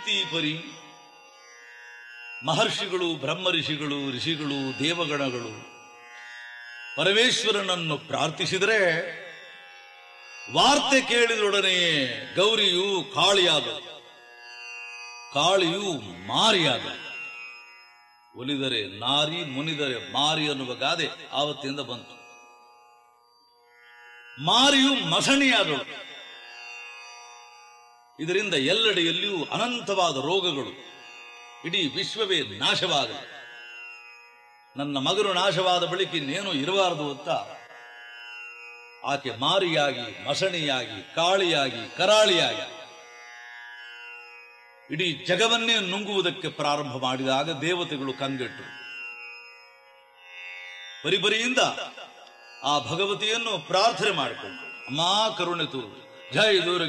ಚಿಂತಿ ಪರಿ ಮಹರ್ಷಿಗಳು ಬ್ರಹ್ಮ ಋಷಿಗಳು ಋಷಿಗಳು ದೇವಗಣಗಳು ಪರಮೇಶ್ವರನನ್ನು ಪ್ರಾರ್ಥಿಸಿದರೆ ವಾರ್ತೆ ಕೇಳಿದೊಡನೆಯೇ ಗೌರಿಯು ಕಾಳಿಯಾದಳು ಕಾಳಿಯು ಮಾರಿಯಾದಳು ಒಲಿದರೆ ನಾರಿ ಮುನಿದರೆ ಮಾರಿ ಅನ್ನುವ ಗಾದೆ ಆವತ್ತಿಂದ ಬಂತು ಮಾರಿಯು ಮಸಣಿಯಾದಳು ಇದರಿಂದ ಎಲ್ಲೆಡೆಯಲ್ಲಿಯೂ ಅನಂತವಾದ ರೋಗಗಳು ಇಡೀ ವಿಶ್ವವೇ ನಾಶವಾಗಲಿ ನನ್ನ ಮಗನು ನಾಶವಾದ ಬಳಿಕ ಇನ್ನೇನು ಇರಬಾರದು ಅಂತ ಆಕೆ ಮಾರಿಯಾಗಿ ಮಸಣಿಯಾಗಿ ಕಾಳಿಯಾಗಿ ಕರಾಳಿಯಾಗಿ ಇಡೀ ಜಗವನ್ನೇ ನುಂಗುವುದಕ್ಕೆ ಪ್ರಾರಂಭ ಮಾಡಿದಾಗ ದೇವತೆಗಳು ಕಂಗೆಟ್ಟರು ಪರಿಪರಿಯಿಂದ ಆ ಭಗವತಿಯನ್ನು ಪ್ರಾರ್ಥನೆ ಮಾಡಿಕೊಂಡ್ರು ಅಮ್ಮ ಕರುಣೆ ತೋರು ಜಯ ದೂರ